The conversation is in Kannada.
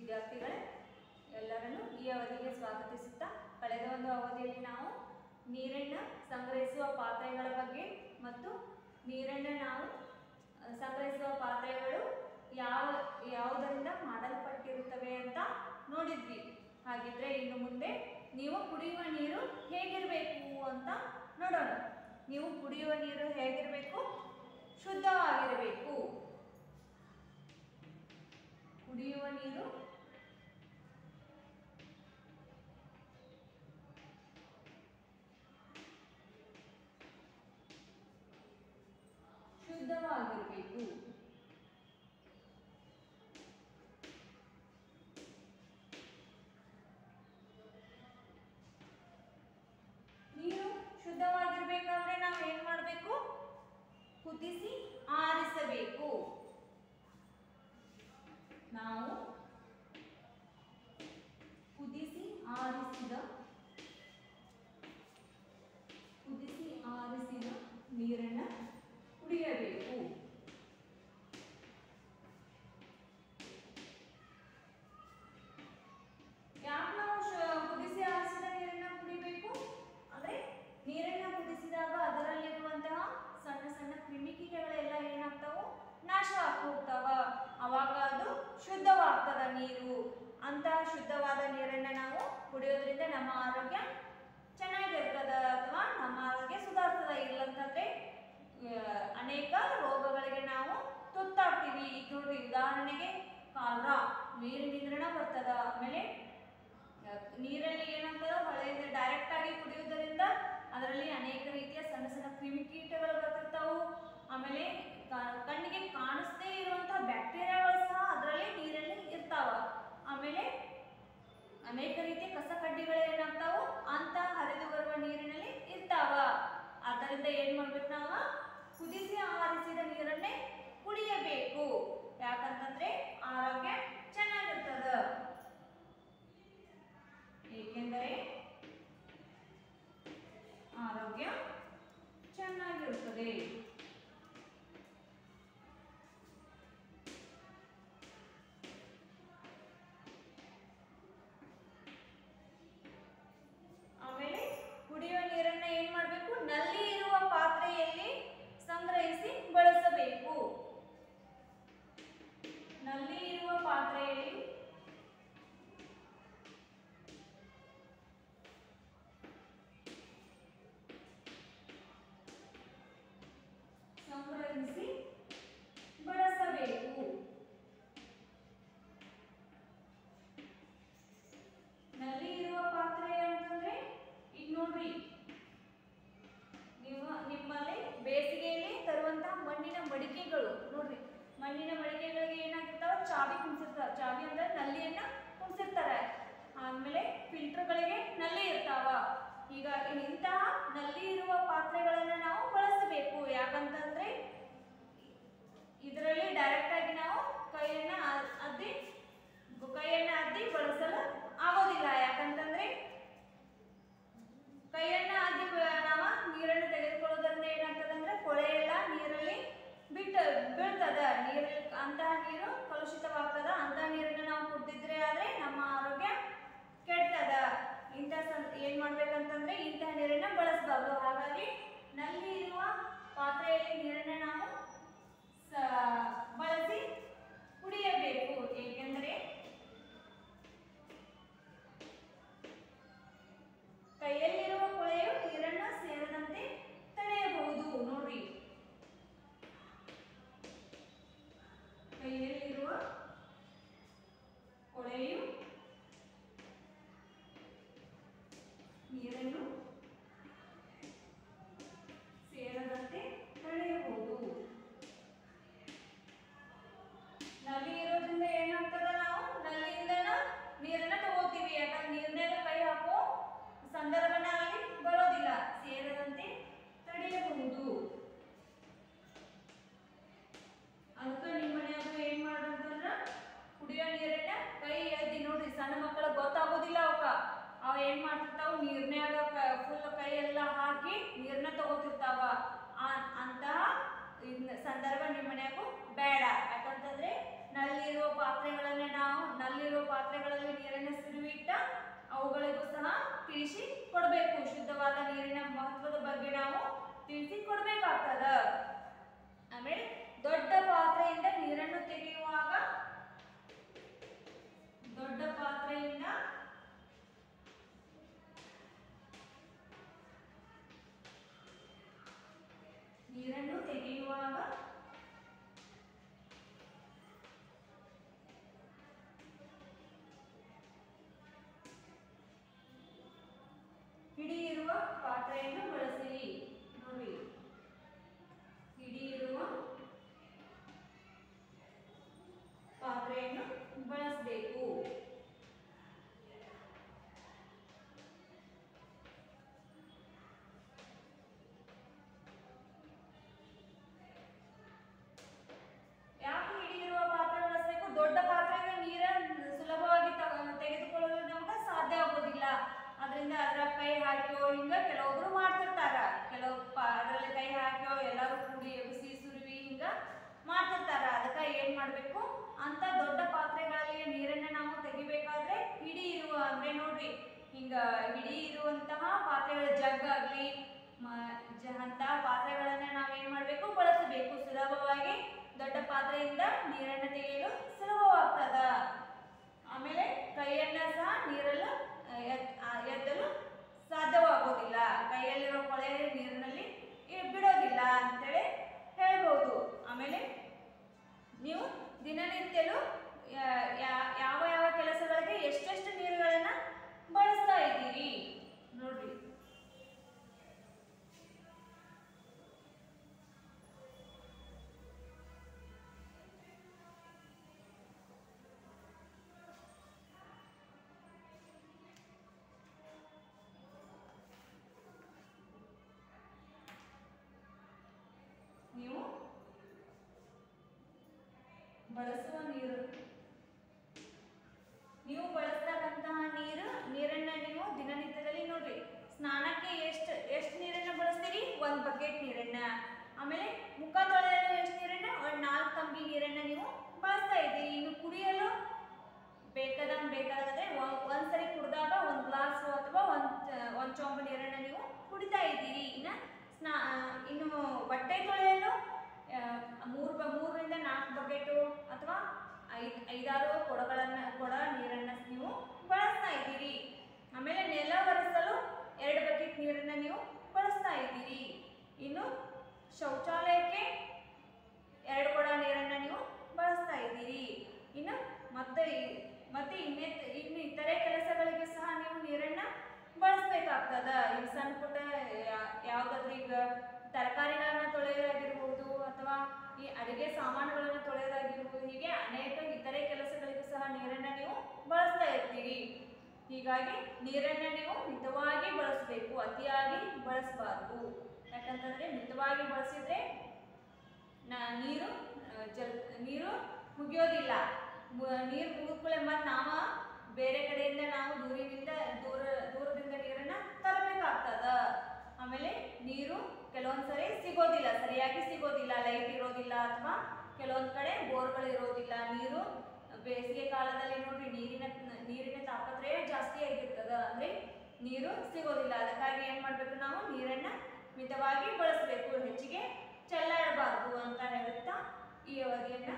ವಿದ್ಯಾರ್ಥಿಗಳೇ ಎಲ್ಲರನ್ನು ಈ ಅವಧಿಗೆ ಸ್ವಾಗತಿಸುತ್ತಾ ಕಳೆದ ಒಂದು ಅವಧಿಯಲ್ಲಿ ನಾವು ನೀರನ್ನು ಸಂಗ್ರಹಿಸುವ ಪಾತ್ರೆಗಳ ಬಗ್ಗೆ ಮತ್ತು ನೀರನ್ನು ನಾವು ಅಹ್, ಸಂಗ್ರಹಿಸುವ ಪಾತ್ರೆಗಳು ಯಾವ ಯಾವುದರಿಂದ ಮಾಡಲ್ಪಟ್ಟಿರುತ್ತವೆ ಅಂತ ನೋಡಿದ್ವಿ ಹಾಗಿದ್ರೆ ಇನ್ನು ಮುಂದೆ ನೀವು ಕುಡಿಯುವ ನೀರು ಹೇಗಿರಬೇಕು ಅಂತ ನೋಡೋಣ ನೀವು ಕುಡಿಯುವ ನೀರು ಹೇಗಿರಬೇಕು ಶುದ್ಧವಾಗಿರಬೇಕು ಕುಡಿಯುವ ನೀರು ಶುದ್ಧವಾಗಿರಬೇಕು ನೀರು ಶುದ್ಧವಾಗಿರ್ಬೇಕಾದ್ರೆ ನಾವು ಏನ್ ಮಾಡಬೇಕು ಕುದಿಸಿ ಆರಿಸಬೇಕು ನಾವು ಕುದಿಸಿ ಆರಿಸಿದ ಕುದಿಸಿ ಆರಿಸಿದ ನೀರನ್ನ ಕುಡಿಯಬೇಕು ಯಾಕೆ ನಾವು ಶ- ಕುದಿಸಿ ಆರಿಸಿದ ನೀರನ್ನ ಕುಡಿಬೇಕು ಅಂದ್ರೆ ನೀರನ್ನ ಕುದಿಸಿದಾಗ ಅದರಲ್ಲಿರುವಂತಹ ಸಣ್ಣ ಸಣ್ಣ ಕ್ರಿಮಿಕೀಟಗಳೆಲ್ಲ ಏನಾಗ್ತಾವು ನಾಶ ಹೋಗ್ತಾವ ಅವಾಗ ಅದು ಶುದ್ಧವಾಗ್ತದ ನೀರು ಅಂತಹ ಶುದ್ಧವಾದ ನೀರನ್ನ ನಾವು ಕುಡಿಯೋದ್ರಿಂದ ನಮ್ಮ ಆರೋಗ್ಯ ಚೆನ್ನಾಗಿರ್ತದ ಅಥವಾ ನಮ್ಮ ಆರೋಗ್ಯ ಸುಧಾರಿಸ್ತದ ಇಲ್ಲಂತಂದ್ರೆ ಆ, ಅನೇಕ ರೋಗಗಳಿಗೆ ನಾವು ತುತ್ತಾಗ್ತೀವಿ ಈಗ ನೋಡ್ರಿ ಉದಾಹರಣೆಗೆ ಕಾಲ್ರ ನೀರಿನಿಂದ್ರಣ ಬರ್ತದ ಆಮೇಲೆ ನೀರಲ್ಲಿ ಏನಾಗ್ತದ ಹೊಳೆಯಿಂದ ಡೈರೆಕ್ಟ್ ಆಗಿ ಕುಡಿಯುವುದರಿಂದ ಅದರಲ್ಲಿ ಅನೇಕ ರೀತಿಯ ಸಣ್ಣ ಸಣ್ಣ ಕ್ರಿಮಿಕೀಟಗಳು ಬರ್ತಿರ್ತಾವು ಆಮೇಲೆ ಕ- ಕಣ್ಣಿಗೆ ಕಾಣಿಸದೇ ಇರುವಂತಹ ಬ್ಯಾಕ್ಟೀರಿಯಾಗಳು ಸಹ ಅದರಲ್ಲಿ ನೀರಲ್ಲಿ ಇರ್ತಾವ ಆಮೇಲೆ ಅನೇಕ ರೀತಿಯ ಕಸ ಕಡ್ಡಿಗಳು ಏನಾಗ್ತಾವು ಅಂತ ಹರಿದು ಬರುವ ನೀರಿನಲ್ಲಿ ಇರ್ತಾವ ಆದ್ದರಿಂದ ಏನ್ ಮಾಡ್ಬೇಕು ನಾವು ಕುದಿಸಿ ಆರಿಸಿದ ನೀರನ್ನೇ ಕುಡಿಯಬೇಕು ಯಾಕಂತಂದ್ರೆ ಆರೋಗ್ಯ ಚೆನ್ನಾಗಿರ್ತದ ಏಕೆಂದರೆ ಆರೋಗ್ಯ ಚೆನ್ನಾಗಿರುತ್ತದೆ ಆಮೇಲೆ ಕುಡಿಯುವ ನೀರನ್ನ ಏನ್ ಮಾಡಬೇಕು ನಲ್ಲಿ ಇರುವ ಪಾತ್ರೆಯಲ್ಲಿ ಸಂಗ್ರಹಿಸಿ ಬಳಸಬೇಕು ನಲ್ಲಿ ಇರುವ ಪಾತ್ರೆಯಲ್ಲಿ ಸಂಗ್ರಹಿಸಿ ಬಳಸಬೇಕು ನಲ್ಲಿ ಇರುವ ಪಾತ್ರೆ ಅಂತಂದ್ರೆ ಈಗ ನೋಡ್ರಿ ನೀವು ನಿಮ್ಮಲ್ಲಿ ಬೇಸಿಗೆಯಲ್ಲಿ ತರುವಂತಹ ಮಣ್ಣಿನ ಮಡಿಕೆಗಳು ನೋಡ್ರಿ ಮಣ್ಣಿನ ಮಡಿಕೆಗಳಿಗೆ ಏನಾಗಿರ್ತಾವ ಚಾವಿ ಕುಣಿಸಿರ್ತಾವ ಚಾವಿ ಅಂದ್ರೆ ನಲ್ಲಿಯನ್ನ ಕುಣಿಸಿರ್ತಾರೆ ಆಮೇಲೆ ಫಿಲ್ಟರ್ಗಳಿಗೆ ನಲ್ಲಿ ಇರ್ತಾವ ಈಗ ಇಂತಹ ನಲ್ಲಿ ಇರುವ ಪಾತ್ರೆಗಳನ್ನ ನಾವು ಬಳಸಬೇಕು ಯಾಕಂತಂದ್ರೆ ಇದರಲ್ಲಿ ಡೈರೆಕ್ಟ್ ಆಗಿ ನಾವು ಕೈಯನ್ನ ಅ- ಅದ್ದಿ ಕೈಯನ್ನ ಅದ್ದಿ ಬಳಸಲು ಆಗೋದಿಲ್ಲ ಯಾಕಂತಂದ್ರೆ ಕೈಯನ್ನ ಅದ್ದಿ ಬ- ನಾವು ನೀರನ್ನು ತೆಗೆದುಕೊಳ್ಳೋದ್ರಿಂದ ಏನಾಗ್ತದೆ ಅಂದ್ರೆ ಕೊಳೆ ಎಲ್ಲ ನೀರಲ್ಲಿ ಬಿಟ್ಟು ಬೀಳ್ತದ ನೀರಲ್ಲಿ ಅಂತಹ ನೀರು ಕಲುಷಿತವಾಗ್ತದ ಅಂತಹ ನೀರನ್ನು ನಾವು ಕುಡ್ದಿದ್ರೆ ಆದ್ರೆ ನಮ್ಮ ಆರೋಗ್ಯ ಕೆಡ್ತದ ಇಂಥ ಸಂ- ಏನ್ ಮಾಡ್ಬೇಕಂತಂದ್ರೆ ಇಂತಹ ನೀರನ್ನ ಬಳಸಬಾರ್ದು ಹಾಗಾಗಿ ನಲ್ಲಿ ಇರುವ ಪಾತ್ರೆಯಲ್ಲಿ ನೀರನ್ನ ನಾವು ಸ- ಬಳಸಿ ಕುಡಿಯಬೇಕು ಏಕೆಂದರೆ ಕೈಯಲ್ಲಿರುವ ಕೊಳೆಯು ನೀರನ್ನ ಸೇರದಂತೆ ತಡೆಯಬಹುದು ನೋಡ್ರಿ ಕೈಯಲ್ಲಿರುವ ಕೊಳೆಯು ನೀರನ್ನು ಸೇರದಂತೆ ತಡೆಯಬಹುದು ನಲ್ಲಿ ಇರೋದ್ರಿಂದ ಏನಾಗ್ತದ ನಾವು ನಲ್ಲಿಯಿಂದನ ನೀರನ್ನ ತಗೋತೀವಿ ಯಾಕಂದ್ರೆ ನೀರ್ನಾಗ ಕೈ ಹಾಕೋ ಸಂದರ್ಭನ ಅಲ್ಲಿ ಬರೋದಿಲ್ಲ ಸೇರದಂತೆ ತಡೆಯಬಹುದು ಅದಕ್ಕೆ ನಿಮ್ಮ ಮನ್ಯಾಗ ಏನ್ ಮಾಡ್ರಂತಂದ್ರ ಕುಡಿಯೋ ನೀರನ್ನ ಕೈ ಎದ್ದಿ ನೋಡ್ರಿ ಸಣ್ಣ ಮಕ್ಕಳ ಗೊತ್ತಾಗೋದಿಲ್ಲ ಅವಕ್ಕ ಅವ ಏನ್ ಮಾಡ್ತಿರ್ತಾವ ನೀರ್ನ್ಯಾಗ ಫುಲ್ ಕೈ ಎಲ್ಲ ಹಾಕಿ ನೀರ್ನ ತಗೋತಿರ್ತಾವ ಆ- ಅಂತಹ ಇದ್ನ ಸಂದರ್ಭ ನಿಮ್ಮ ಮನ್ಯಾಗೂ ಬೇಡ ಯಾಕಂತಂದ್ರೆ ನಲ್ಲಿರುವ ಪಾತ್ರೆಗಳನ್ನ ನಾವು ನಲ್ಲಿರುವ ಪಾತ್ರೆ ತಿಳಿಸಿ ಕೊಡಬೇಕು ಶುದ್ಧವಾದ ನೀರಿನ ಮಹತ್ವದ ಬಗ್ಗೆ ನಾವು ತಿಳಿಸಿ ಕೊಡಬೇಕಾಗ್ತದ ಆಮೇಲೆ ದೊಡ್ಡ ಪಾತ್ರೆಯಿಂದ ನೀರನ್ನು ತೆಗೆಯುವಾಗ ದೊಡ್ಡ ಪಾತ್ರೆಯಿಂದ ನೀರನ್ನು ತೆಗೆಯುವಾಗ ಹಿಡಿಯಿರುವ ಪಾತ್ರೆಯನ್ನು ಬಳಸಿರಿ ನೋಡಿ ಹಿಡಿಯಿರುವ ಪಾತ್ರೆಯನ್ನು ಬಳಸಬೇಕು ಯಾಕೆ ಹಿಡಿಯಿರುವ ಪಾತ್ರೆ ಬಳಸಬೇಕು ದೊಡ್ಡ ಪಾತ್ರೆಗೆ ನೀರ ಸುಲಭವಾಗಿ ತ- ತೆಗೆದುಕೊಳ್ಳಲು ನಮ್ಗೆ ಸಾಧ್ಯ ಆಗೋದಿಲ್ಲ ಅದರಿಂದ ಅದರ ಕೈ ಹಾಕ್ಯೋ ಹಿಂಗ ಕೆಲವೊಬ್ರು ಮಾಡ್ತಿರ್ತಾರ ಕೆಲವು ಪ- ಅದರಲ್ಲಿ ಕೈ ಹಾಕ್ಯೋ ಎಲ್ಲರೂ ಕೂಡಿ ಎಬ್ಬಿಸಿ ಸುರುವಿ ಹಿಂಗ ಮಾಡ್ತಿರ್ತಾರ ಅದಕ್ಕೆ ಏನ್ ಮಾಡ್ಬೇಕು ಅಂತ ದೊಡ್ಡ ಪಾತ್ರೆಗಳಲ್ಲಿ ನೀರನ್ನ ನಾವು ತೆಗಿಬೇಕಾದ್ರೆ ಹಿಡಿ ಇರುವ ಅಂದ್ರೆ ನೋಡ್ರಿ ಹಿಂಗ ಹಿಡಿ ಇರುವಂತಹ ಪಾತ್ರೆಗಳ ಜಗ್ ಆಗ್ಲಿ ಮ- ಜ- ಅಂತಹ ಪಾತ್ರೆಗಳನ್ನ ನಾವೇನ್ ಮಾಡ್ಬೇಕು ಬಳಸಬೇಕು ಸುಲಭವಾಗಿ ದೊಡ್ಡ ಪಾತ್ರೆಯಿಂದ ನೀರನ್ನ ತೆಗೆಯಲು ಸುಲಭವಾಗ್ತದ ಆಮೇಲೆ ಕೈಯನ್ನ ಸಹ ನೀರಲ್ಲ ಎತ್- ಆ, ಎತ್ತಲು ಸಾಧ್ಯವಾಗೋದಿಲ್ಲ ಕೈಯಲ್ಲಿರೋ ಕೊಳೆ ನೀರಿನಲ್ಲಿ ಇ- ಬಿಡೋದಿಲ್ಲ ಅಂತೇಳಿ ಹೇಳ್ಬೋದು ಆಮೇಲೆ ನೀವು ದಿನನಿತ್ಯಲು ಯಾ- ಯಾ- ಯಾವ ಯಾವ ಕೆಲಸಗಳಿಗೆ ಎಷ್ಟೆಷ್ಟು ನೀರುಗಳನ್ನ ಬಳಸ್ತಾ ಇದ್ದೀರಿ ನೋಡ್ರಿ ನೀವು ಬಳಸುವ ನೀರು ನೀವು ಬಳಸ್ತಕ್ಕಂತಹ ನೀರು ನೀರನ್ನ ನೀವು ದಿನನಿತ್ಯದಲ್ಲಿ ನೋಡ್ರಿ ಸ್ನಾನಕ್ಕೆ ಎಷ್ಟು ಎಷ್ಟು ನೀರನ್ನ ಬಳಸ್ತೀರಿ ಒಂದು ಬಕೆಟ್ ನೀರನ್ನ ಆಮೇಲೆ ಮುಖ ತೊಳೆಯಲು ಎಷ್ಟು ನೀರನ್ನ ಒಂದು ನಾಲ್ಕು ತಂಬಿ ನೀರನ್ನ ನೀವು ಬಳಸ್ತಾ ಇದ್ದೀರಿ ಇನ್ನು ಕುಡಿಯಲು ಬೇಕಾದಂಗೆ ಬೇಕಾದಂದ್ರೆ ಒಂದ್ಸರಿ ಕುಡಿದಾಗ ಒಂದು ಗ್ಲಾಸ್ ಅಥವಾ ಒಂದು ಒಂದು ಚೊಂಬು ನೀರನ್ನ ನೀವು ಕುಡಿತಾ ಇದ್ದೀರಿ ಇನ್ನು ಸ್ನಾ ಆ, ಇನ್ನು ಬಟ್ಟೆ ತೊಳೆಯಲು ಆ, ಮೂರು ಬ ಮೂರರಿಂದ ನಾಲ್ಕು ಬಕೆಟು ಅಥವಾ ಐದು ಐದಾರು ಕೊಡಗಳನ್ನು ಕೊಡ ನೀರನ್ನು ನೀವು ಬಳಸ್ತಾ ಇದ್ದೀರಿ ಆಮೇಲೆ ನೆಲ ಒರೆಸಲು ಎರಡು ಬಕೆಟ್ ನೀರನ್ನು ನೀವು ಬಳಸ್ತಾ ಇದ್ದೀರಿ ಇನ್ನು ಶೌಚಾಲಯಕ್ಕೆ ಎರಡು ಕೊಡ ನೀರನ್ನು ನೀವು ಬಳಸ್ತಾ ಇದ್ದೀರಿ ಇನ್ನು ಮತ್ತೆ ಈ- ಮತ್ತೆ ಇನ್ನೇ ಇನ್ನು ಇತರೆ ಕೆಲಸಗಳಿಗೆ ಸಹ ನೀವು ನೀರನ್ನ ಬಳಸಬೇಕಾಗ್ತದ ಈಗ ಸಣ್ಣ ಪುಟ್ಟ ಯಾ- ಯಾವ್ದಾದ್ರು ಈಗ ತರಕಾರಿಗಳನ್ನ ತೊಳೆಯೋದಾಗಿರ್ಬೋದು ಅಥವಾ ಈ ಅಡಿಗೆ ಸಾಮಾನುಗಳನ್ನು ತೊಳೆಯೋದಾಗಿರ್ಬೋದು ಹೀಗೆ ಅನೇಕ ಇತರೆ ಕೆಲಸಗಳಿಗೂ ಸಹ ನೀರನ್ನ ನೀವು ಬಳಸ್ತಾ ಇರ್ತೀರಿ ಹೀಗಾಗಿ ನೀರನ್ನ ನೀವು ಮಿತವಾಗಿ ಬಳಸಬೇಕು ಅತಿಯಾಗಿ ಬಳಸಬಾರ್ದು ಯಾಕಂತಂದ್ರೆ ಮಿತವಾಗಿ ಬಳಸಿದ್ರೆ ನ- ನೀರು ಆ, ಜಲ್ ನೀರು ಮುಗಿಯೋದಿಲ್ಲ ಮು- ನೀರು ಮುಗಿದ್ಕೊಳ್ಳೆ ಮತ್ತೆ ನಾವು ಬೇರೆ ಕಡೆಯಿಂದ ನಾವು ದೂರಿನಿಂದ ದೂರ ದೂರದಿಂದ ನೀರನ್ನ ತರಬೇಕಾಗ್ತದ ಆಮೇಲೆ ನೀರು ಕೆಲವೊಂದ್ಸರಿ ಸಿಗೋದಿಲ್ಲ ಸರಿಯಾಗಿ ಸಿಗೋದಿಲ್ಲ ಲೈಟ್ ಇರೋದಿಲ್ಲ ಅಥವಾ ಕೆಲವೊಂದ್ ಕಡೆ ಬೋರ್ಗಳು ಇರೋದಿಲ್ಲ ನೀರು ಬೇಸಿಗೆ ಕಾಲದಲ್ಲಿ ನೋಡ್ರಿ ನೀರಿನ ನೀರಿನ ತಾಪತ್ರಯ ಜಾಸ್ತಿ ಆಗಿರ್ತದ ಅಂದ್ರೆ ನೀರು ಸಿಗೋದಿಲ್ಲ ಅದಕ್ಕಾಗಿ ಏನ್ ಮಾಡ್ಬೇಕು ನಾವು ನೀರನ್ನ ಮಿತವಾಗಿ ಬಳಸಬೇಕು ಹೆಚ್ಚಿಗೆ ಚೆಲ್ಲಾಡಬಾರ್ದು ಅಂತ ಹೇಳುತ್ತಾ ಈ ಅವಧಿಯನ್ನ